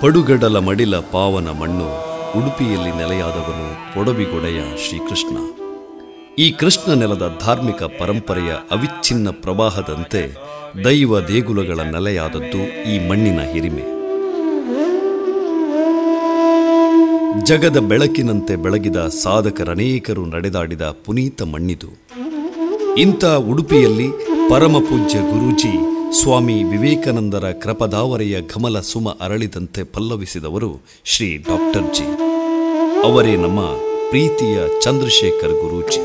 ಪಡುಗಡಲ ಮಡಿಲ ಪಾವನ ಮಣ್ಣು ಉಡುಪಿಯಲ್ಲಿ ನೆಲೆಯಾದವನು ಪೊಡವಿಗೊಡೆಯ ಶ್ರೀಕೃಷ್ಣ ಈ ಕೃಷ್ಣ ನೆಲದ ಧಾರ್ಮಿಕ ಪರಂಪರೆಯ ಅವಿಚ್ಛಿನ್ನ ಪ್ರವಾಹದಂತೆ ದೈವ ದೇಗುಲಗಳ ನೆಲೆಯಾದದ್ದು ಈ ಮಣ್ಣಿನ ಹಿರಿಮೆ ಜಗದ ಬೆಳಕಿನಂತೆ ಬೆಳಗಿದ ಸಾಧಕರನೇಕರು ನಡೆದಾಡಿದ ಪುನೀತ ಮಣ್ಣಿದು ಇಂಥ ಉಡುಪಿಯಲ್ಲಿ ಪರಮಪೂಜ್ಯ ಗುರೂಜಿ ಸ್ವಾಮಿ ವಿವೇಕಾನಂದರ ಕೃಪದಾವರೆಯ ಘಮಲ ಸುಮ ಅರಳಿದಂತೆ ಪಲ್ಲವಿಸಿದವರು ಶ್ರೀ ಡಾಕ್ಟರ್ ಜಿ ಅವರೇ ನಮ್ಮ ಪ್ರೀತಿಯ ಚಂದ್ರಶೇಖರ್ ಗುರೂಜಿ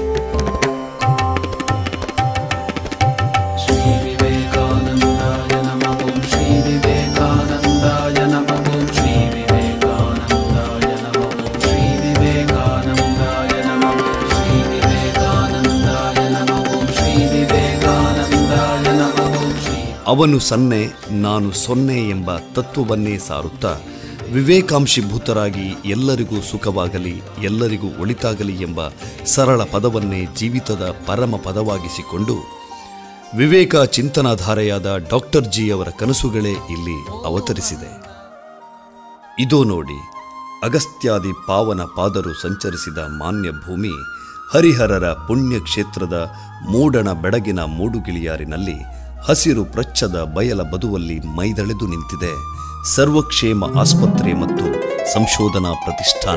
श्रीविवेकानन्दाय नमः ॐ श्रीविवेकानन्दाय नमः ॐ श्रीविवेकानन्दाय नमः ॐ श्रीविवेकानन्दाय नमः ॐ श्रीविवेकानन्दाय नमः ॐ श्रीविवेकानन्दाय नमः ॐ श्री ಅವನು ಸನ್ನೆ ನಾನು ಸೊನ್ನೆ ಎಂಬ ತತ್ವವನ್ನೇ ಸಾರುತ್ತಾ ವಿವೇಕಾಂಶೀಭೂತರಾಗಿ ಎಲ್ಲರಿಗೂ ಸುಖವಾಗಲಿ ಎಲ್ಲರಿಗೂ ಒಳಿತಾಗಲಿ ಎಂಬ ಸರಳ ಪದವನ್ನೇ ಜೀವಿತದ ಪರಮ ಪದವಾಗಿಸಿಕೊಂಡು ವಿವೇಕ ಚಿಂತನಾಧಾರೆಯಾದ ಡಾಕ್ಟರ್ ಜಿ ಅವರ ಕನಸುಗಳೇ ಇಲ್ಲಿ ಅವತರಿಸಿದೆ ಇದೋ ನೋಡಿ ಅಗಸ್ತ್ಯಾದಿ ಪಾವನ ಪಾದರು ಸಂಚರಿಸಿದ ಮಾನ್ಯ ಭೂಮಿ ಹರಿಹರರ ಪುಣ್ಯ ಕ್ಷೇತ್ರದ ಮೂಡಣ ಬೆಡಗಿನ ಮೂಡುಗಿಳಿಯಾರಿನಲ್ಲಿ ಹಸಿರು ಪ್ರಚ್ಛದ ಬಯಲ ಬದುವಲ್ಲಿ ಮೈದಳೆದು ನಿಂತಿದೆ ಸರ್ವಕ್ಷೇಮ ಆಸ್ಪತ್ರೆ ಮತ್ತು ಸಂಶೋಧನಾ ಪ್ರತಿಷ್ಠಾನ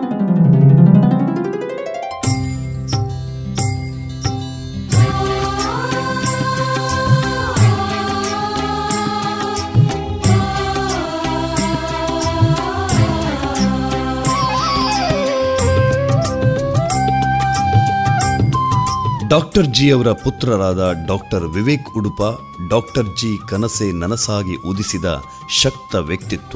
ಡಾಕ್ಟರ್ ಜಿ ಅವರ ಪುತ್ರರಾದ ಡಾಕ್ಟರ್ ವಿವೇಕ್ ಉಡುಪ ಡಾಕ್ಟರ್ ಜಿ ಕನಸೆ ನನಸಾಗಿ ಉದಿಸಿದ ಶಕ್ತ ವ್ಯಕ್ತಿತ್ವ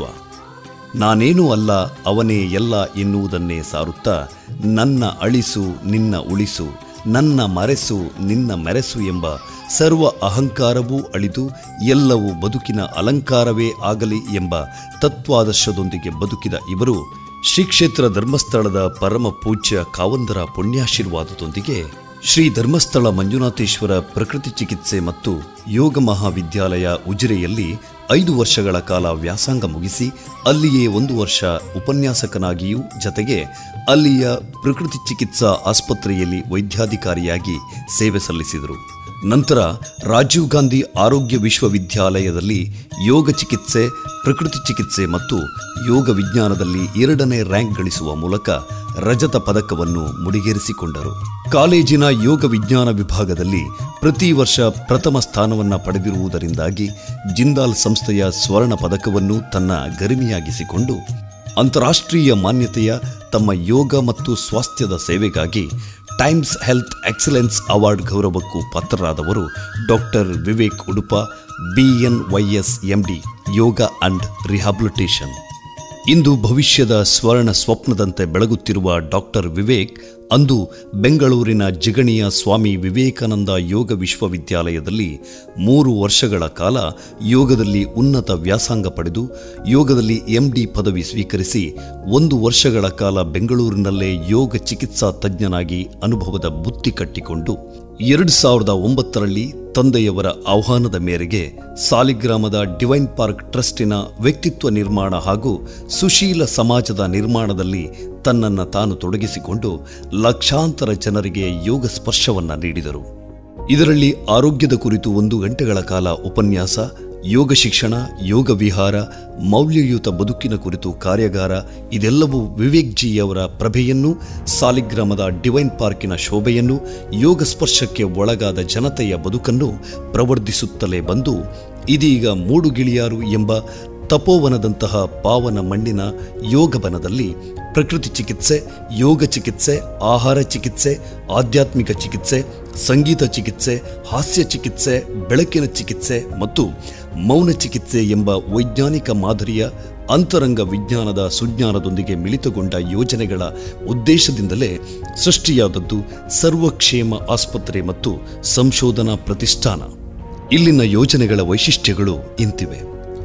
ನಾನೇನೂ ಅಲ್ಲ ಅವನೇ ಎಲ್ಲ ಎನ್ನುವುದನ್ನೇ ಸಾರುತ್ತಾ ನನ್ನ ಅಳಿಸು ನಿನ್ನ ಉಳಿಸು ನನ್ನ ಮರೆಸು ನಿನ್ನ ಮೆರೆಸು ಎಂಬ ಸರ್ವ ಅಹಂಕಾರವೂ ಅಳಿದು ಎಲ್ಲವೂ ಬದುಕಿನ ಅಲಂಕಾರವೇ ಆಗಲಿ ಎಂಬ ತತ್ವಾದರ್ಶದೊಂದಿಗೆ ಬದುಕಿದ ಇವರು ಶ್ರೀಕ್ಷೇತ್ರ ಧರ್ಮಸ್ಥಳದ ಪರಮ ಪೂಜ್ಯ ಕಾವಂದರ ಪುಣ್ಯಾಶೀರ್ವಾದದೊಂದಿಗೆ ಶ್ರೀ ಧರ್ಮಸ್ಥಳ ಮಂಜುನಾಥೇಶ್ವರ ಪ್ರಕೃತಿ ಚಿಕಿತ್ಸೆ ಮತ್ತು ಯೋಗ ಮಹಾವಿದ್ಯಾಲಯ ಉಜಿರೆಯಲ್ಲಿ ಐದು ವರ್ಷಗಳ ಕಾಲ ವ್ಯಾಸಂಗ ಮುಗಿಸಿ ಅಲ್ಲಿಯೇ ಒಂದು ವರ್ಷ ಉಪನ್ಯಾಸಕನಾಗಿಯೂ ಜತೆಗೆ ಅಲ್ಲಿಯ ಪ್ರಕೃತಿ ಚಿಕಿತ್ಸಾ ಆಸ್ಪತ್ರೆಯಲ್ಲಿ ವೈದ್ಯಾಧಿಕಾರಿಯಾಗಿ ಸೇವೆ ಸಲ್ಲಿಸಿದರು ನಂತರ ರಾಜೀವ್ ಗಾಂಧಿ ಆರೋಗ್ಯ ವಿಶ್ವವಿದ್ಯಾಲಯದಲ್ಲಿ ಯೋಗ ಚಿಕಿತ್ಸೆ ಪ್ರಕೃತಿ ಚಿಕಿತ್ಸೆ ಮತ್ತು ಯೋಗ ವಿಜ್ಞಾನದಲ್ಲಿ ಎರಡನೇ ರ್ಯಾಂಕ್ ಗಳಿಸುವ ಮೂಲಕ ರಜತ ಪದಕವನ್ನು ಮುಡಿಗೇರಿಸಿಕೊಂಡರು ಕಾಲೇಜಿನ ಯೋಗ ವಿಜ್ಞಾನ ವಿಭಾಗದಲ್ಲಿ ಪ್ರತಿ ವರ್ಷ ಪ್ರಥಮ ಸ್ಥಾನವನ್ನು ಪಡೆದಿರುವುದರಿಂದಾಗಿ ಜಿಂದಾಲ್ ಸಂಸ್ಥೆಯ ಸ್ವರ್ಣ ಪದಕವನ್ನು ತನ್ನ ಗರಿಮೆಯಾಗಿಸಿಕೊಂಡು ಅಂತಾರಾಷ್ಟ್ರೀಯ ಮಾನ್ಯತೆಯ ತಮ್ಮ ಯೋಗ ಮತ್ತು ಸ್ವಾಸ್ಥ್ಯದ ಸೇವೆಗಾಗಿ ಟೈಮ್ಸ್ ಹೆಲ್ತ್ ಎಕ್ಸಲೆನ್ಸ್ ಅವಾರ್ಡ್ ಗೌರವಕ್ಕೂ ಪಾತ್ರರಾದವರು doctor Vivek Udupa BNYS MD yoga and rehabilitation ಇಂದು ಭವಿಷ್ಯದ ಸ್ವರ್ಣ ಸ್ವಪ್ನದಂತೆ ಬೆಳಗುತ್ತಿರುವ ಡಾಕ್ಟರ್ ವಿವೇಕ್ ಅಂದು ಬೆಂಗಳೂರಿನ ಜಿಗಣಿಯ ಸ್ವಾಮಿ ವಿವೇಕಾನಂದ ಯೋಗ ವಿಶ್ವವಿದ್ಯಾಲಯದಲ್ಲಿ ಮೂರು ವರ್ಷಗಳ ಕಾಲ ಯೋಗದಲ್ಲಿ ಉನ್ನತ ವ್ಯಾಸಂಗ ಪಡೆದು ಯೋಗದಲ್ಲಿ ಎಂಡಿ ಪದವಿ ಸ್ವೀಕರಿಸಿ ಒಂದು ವರ್ಷಗಳ ಕಾಲ ಬೆಂಗಳೂರಿನಲ್ಲೇ ಯೋಗ ಚಿಕಿತ್ಸಾ ತಜ್ಞನಾಗಿ ಅನುಭವದ ಬುತ್ತಿ ಕಟ್ಟಿಕೊಂಡು ಎರಡು ಸಾವಿರದ ಒಂಬತ್ತರಲ್ಲಿ ತಂದೆಯವರ ಆಹ್ವಾನದ ಮೇರೆಗೆ ಸಾಲಿಗ್ರಾಮದ ಡಿವೈನ್ ಪಾರ್ಕ್ ಟ್ರಸ್ಟಿನ ವ್ಯಕ್ತಿತ್ವ ನಿರ್ಮಾಣ ಹಾಗೂ ಸುಶೀಲ ಸಮಾಜದ ನಿರ್ಮಾಣದಲ್ಲಿ ತನ್ನನ್ನು ತಾನು ತೊಡಗಿಸಿಕೊಂಡು ಲಕ್ಷಾಂತರ ಜನರಿಗೆ ಯೋಗ ಸ್ಪರ್ಶವನ್ನ ನೀಡಿದರು ಇದರಲ್ಲಿ ಆರೋಗ್ಯದ ಕುರಿತು ಒಂದು ಗಂಟೆಗಳ ಕಾಲ ಉಪನ್ಯಾಸ ಯೋಗ ಶಿಕ್ಷಣ ಯೋಗ ವಿಹಾರ ಮೌಲ್ಯಯುತ ಬದುಕಿನ ಕುರಿತು ಕಾರ್ಯಾಗಾರ ಇದೆಲ್ಲವೂ ವಿವೇಕ್ ಜಿಯವರ ಪ್ರಭೆಯನ್ನು ಸಾಲಿಗ್ರಾಮದ ಡಿವೈನ್ ಪಾರ್ಕಿನ ಶೋಭೆಯನ್ನು ಯೋಗ ಸ್ಪರ್ಶಕ್ಕೆ ಒಳಗಾದ ಜನತೆಯ ಬದುಕನ್ನು ಪ್ರವರ್ಧಿಸುತ್ತಲೇ ಬಂದು ಇದೀಗ ಮೂಡುಗಿಳಿಯಾರು ಎಂಬ ತಪೋವನದಂತಹ ಪಾವನ ಮಣ್ಣಿನ ಯೋಗವನದಲ್ಲಿ ಪ್ರಕೃತಿ ಚಿಕಿತ್ಸೆ ಯೋಗ ಚಿಕಿತ್ಸೆ ಆಹಾರ ಚಿಕಿತ್ಸೆ ಆಧ್ಯಾತ್ಮಿಕ ಚಿಕಿತ್ಸೆ ಸಂಗೀತ ಚಿಕಿತ್ಸೆ ಹಾಸ್ಯ ಚಿಕಿತ್ಸೆ ಬೆಳಕಿನ ಚಿಕಿತ್ಸೆ ಮತ್ತು ಮೌನ ಚಿಕಿತ್ಸೆ ಎಂಬ ವೈಜ್ಞಾನಿಕ ಮಾದರಿಯ ಅಂತರಂಗ ವಿಜ್ಞಾನದ ಸುಜ್ಞಾನದೊಂದಿಗೆ ಮಿಳಿತಗೊಂಡ ಯೋಜನೆಗಳ ಉದ್ದೇಶದಿಂದಲೇ ಸೃಷ್ಟಿಯಾದದ್ದು ಸರ್ವಕ್ಷೇಮ ಆಸ್ಪತ್ರೆ ಮತ್ತು ಸಂಶೋಧನಾ ಪ್ರತಿಷ್ಠಾನ ಇಲ್ಲಿನ ಯೋಜನೆಗಳ ವೈಶಿಷ್ಟ್ಯಗಳು ಇಂತಿವೆ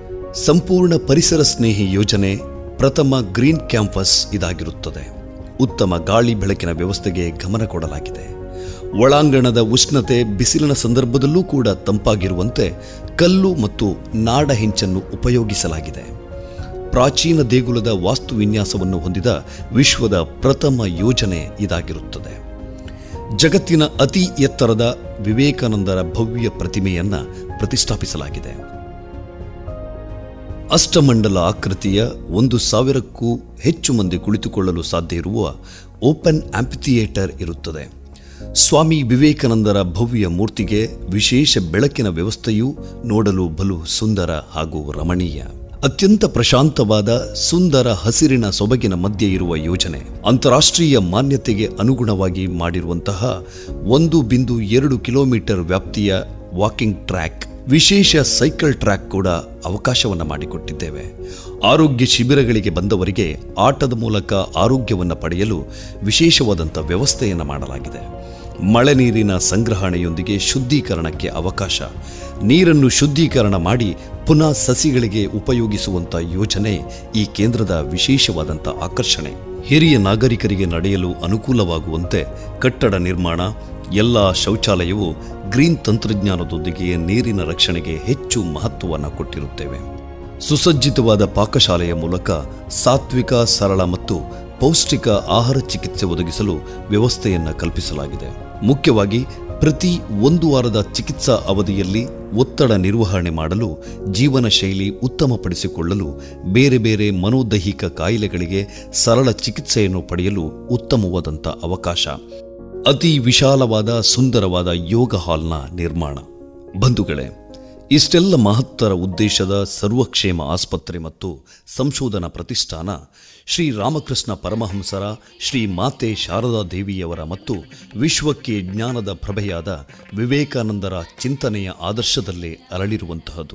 ಸಂಪೂರ್ಣ ಪರಿಸರ ಸ್ನೇಹಿ ಯೋಜನೆ ಪ್ರಥಮ ಗ್ರೀನ್ ಕ್ಯಾಂಪಸ್ ಇದಾಗಿರುತ್ತದೆ ಉತ್ತಮ ಗಾಳಿ ಬೆಳಕಿನ ವ್ಯವಸ್ಥೆಗೆ ಗಮನ ಕೊಡಲಾಗಿದೆ ಒಳಾಂಗಣದ ಉಷ್ಣತೆ ಬಿಸಿಲಿನ ಸಂದರ್ಭದಲ್ಲೂ ಕೂಡ ತಂಪಾಗಿರುವಂತೆ ಕಲ್ಲು ಮತ್ತು ನಾಡ ಹೆಂಚನ್ನು ಉಪಯೋಗಿಸಲಾಗಿದೆ ಪ್ರಾಚೀನ ದೇಗುಲದ ವಾಸ್ತು ವಿನ್ಯಾಸವನ್ನು ಹೊಂದಿದ ವಿಶ್ವದ ಪ್ರಥಮ ಯೋಜನೆ ಇದಾಗಿರುತ್ತದೆ ಜಗತ್ತಿನ ಅತಿ ಎತ್ತರದ ವಿವೇಕಾನಂದರ ಭವ್ಯ ಪ್ರತಿಮೆಯನ್ನ ಪ್ರತಿಷ್ಠಾಪಿಸಲಾಗಿದೆ ಅಷ್ಟಮಂಡಲ ಆಕೃತಿಯ ಒಂದು ಸಾವಿರಕ್ಕೂ ಹೆಚ್ಚು ಮಂದಿ ಕುಳಿತುಕೊಳ್ಳಲು ಸಾಧ್ಯ ಇರುವ ಓಪನ್ ಆಂಪಿಥಿಯೇಟರ್ ಇರುತ್ತದೆ ಸ್ವಾಮಿ ವಿವೇಕಾನಂದರ ಭವ್ಯ ಮೂರ್ತಿಗೆ ವಿಶೇಷ ಬೆಳಕಿನ ವ್ಯವಸ್ಥೆಯೂ ನೋಡಲು ಬಲು ಸುಂದರ ಹಾಗೂ ರಮಣೀಯ ಅತ್ಯಂತ ಪ್ರಶಾಂತವಾದ ಸುಂದರ ಹಸಿರಿನ ಸೊಬಗಿನ ಮಧ್ಯೆ ಇರುವ ಯೋಜನೆ ಅಂತಾರಾಷ್ಟ್ರೀಯ ಮಾನ್ಯತೆಗೆ ಅನುಗುಣವಾಗಿ ಮಾಡಿರುವಂತಹ ಒಂದು ಬಿಂದು ಎರಡು ಕಿಲೋಮೀಟರ್ ವ್ಯಾಪ್ತಿಯ ವಾಕಿಂಗ್ ಟ್ರ್ಯಾಕ್ ವಿಶೇಷ ಸೈಕಲ್ ಟ್ರ್ಯಾಕ್ ಕೂಡ ಅವಕಾಶವನ್ನು ಮಾಡಿಕೊಟ್ಟಿದ್ದೇವೆ ಆರೋಗ್ಯ ಶಿಬಿರಗಳಿಗೆ ಬಂದವರಿಗೆ ಆಟದ ಮೂಲಕ ಆರೋಗ್ಯವನ್ನು ಪಡೆಯಲು ವಿಶೇಷವಾದಂಥ ವ್ಯವಸ್ಥೆಯನ್ನು ಮಾಡಲಾಗಿದೆ ಮಳೆ ನೀರಿನ ಸಂಗ್ರಹಣೆಯೊಂದಿಗೆ ಶುದ್ಧೀಕರಣಕ್ಕೆ ಅವಕಾಶ ನೀರನ್ನು ಶುದ್ಧೀಕರಣ ಮಾಡಿ ಪುನಃ ಸಸಿಗಳಿಗೆ ಉಪಯೋಗಿಸುವಂಥ ಯೋಜನೆ ಈ ಕೇಂದ್ರದ ವಿಶೇಷವಾದಂಥ ಆಕರ್ಷಣೆ ಹಿರಿಯ ನಾಗರಿಕರಿಗೆ ನಡೆಯಲು ಅನುಕೂಲವಾಗುವಂತೆ ಕಟ್ಟಡ ನಿರ್ಮಾಣ ಎಲ್ಲ ಶೌಚಾಲಯವು ಗ್ರೀನ್ ತಂತ್ರಜ್ಞಾನದೊಂದಿಗೆ ನೀರಿನ ರಕ್ಷಣೆಗೆ ಹೆಚ್ಚು ಮಹತ್ವವನ್ನು ಕೊಟ್ಟಿರುತ್ತೇವೆ ಸುಸಜ್ಜಿತವಾದ ಪಾಕಶಾಲೆಯ ಮೂಲಕ ಸಾತ್ವಿಕ ಸರಳ ಮತ್ತು ಪೌಷ್ಟಿಕ ಆಹಾರ ಚಿಕಿತ್ಸೆ ಒದಗಿಸಲು ವ್ಯವಸ್ಥೆಯನ್ನು ಕಲ್ಪಿಸಲಾಗಿದೆ ಮುಖ್ಯವಾಗಿ ಪ್ರತಿ ಒಂದು ವಾರದ ಚಿಕಿತ್ಸಾ ಅವಧಿಯಲ್ಲಿ ಒತ್ತಡ ನಿರ್ವಹಣೆ ಮಾಡಲು ಜೀವನ ಶೈಲಿ ಉತ್ತಮಪಡಿಸಿಕೊಳ್ಳಲು ಬೇರೆ ಬೇರೆ ಮನೋದೈಹಿಕ ಕಾಯಿಲೆಗಳಿಗೆ ಸರಳ ಚಿಕಿತ್ಸೆಯನ್ನು ಪಡೆಯಲು ಉತ್ತಮವಾದಂಥ ಅವಕಾಶ ಅತಿ ವಿಶಾಲವಾದ ಸುಂದರವಾದ ಯೋಗ ಹಾಲ್ನ ನಿರ್ಮಾಣ ಬಂಧುಗಳೇ ಇಷ್ಟೆಲ್ಲ ಮಹತ್ತರ ಉದ್ದೇಶದ ಸರ್ವಕ್ಷೇಮ ಆಸ್ಪತ್ರೆ ಮತ್ತು ಸಂಶೋಧನಾ ಪ್ರತಿಷ್ಠಾನ ಶ್ರೀ ರಾಮಕೃಷ್ಣ ಪರಮಹಂಸರ ಶ್ರೀ ಮಾತೆ ಶಾರದಾ ದೇವಿಯವರ ಮತ್ತು ವಿಶ್ವಕ್ಕೆ ಜ್ಞಾನದ ಪ್ರಭೆಯಾದ ವಿವೇಕಾನಂದರ ಚಿಂತನೆಯ ಆದರ್ಶದಲ್ಲೇ ಅರಳಿರುವಂತಹದು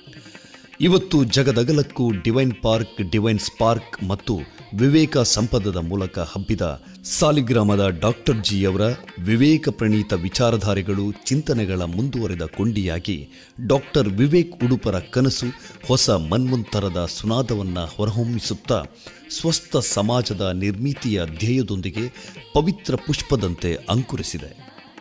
ಇವತ್ತು ಜಗದಗಲಕ್ಕೂ ಡಿವೈನ್ ಪಾರ್ಕ್ ಡಿವೈನ್ ಸ್ಪಾರ್ಕ್ ಮತ್ತು ವಿವೇಕ ಸಂಪದದ ಮೂಲಕ ಹಬ್ಬಿದ ಸಾಲಿಗ್ರಾಮದ ಡಾಕ್ಟರ್ ಜಿಯವರ ವಿವೇಕ ಪ್ರಣೀತ ವಿಚಾರಧಾರೆಗಳು ಚಿಂತನೆಗಳ ಮುಂದುವರೆದ ಕೊಂಡಿಯಾಗಿ ಡಾಕ್ಟರ್ ವಿವೇಕ್ ಉಡುಪರ ಕನಸು ಹೊಸ ಮನ್ವಂತರದ ಸುನಾದವನ್ನು ಹೊರಹೊಮ್ಮಿಸುತ್ತಾ ಸ್ವಸ್ಥ ಸಮಾಜದ ನಿರ್ಮಿತಿಯ ಧ್ಯೇಯದೊಂದಿಗೆ ಪವಿತ್ರ ಪುಷ್ಪದಂತೆ ಅಂಕುರಿಸಿದೆ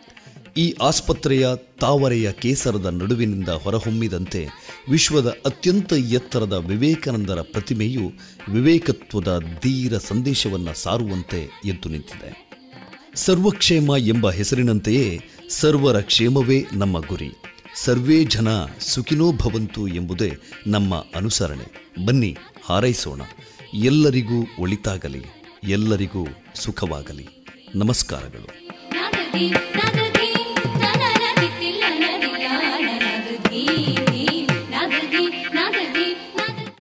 ಈ ಆಸ್ಪತ್ರೆಯ ತಾವರೆಯ ಕೇಸರದ ನಡುವಿನಿಂದ ಹೊರಹೊಮ್ಮಿದಂತೆ ವಿಶ್ವದ ಅತ್ಯಂತ ಎತ್ತರದ ವಿವೇಕಾನಂದರ ಪ್ರತಿಮೆಯು ವಿವೇಕತ್ವದ ಧೀರ ಸಂದೇಶವನ್ನು ಸಾರುವಂತೆ ಎದ್ದು ನಿಂತಿದೆ ಸರ್ವಕ್ಷೇಮ ಎಂಬ ಹೆಸರಿನಂತೆಯೇ ಸರ್ವರ ಕ್ಷೇಮವೇ ನಮ್ಮ ಗುರಿ ಸರ್ವೇ ಜನ ಸುಖಿನೋ ಭವಂತು ಎಂಬುದೇ ನಮ್ಮ ಅನುಸರಣೆ ಬನ್ನಿ ಹಾರೈಸೋಣ ಎಲ್ಲರಿಗೂ ಒಳಿತಾಗಲಿ ಎಲ್ಲರಿಗೂ ಸುಖವಾಗಲಿ ನಮಸ್ಕಾರಗಳು ನಾಗದಿ ನಾಗ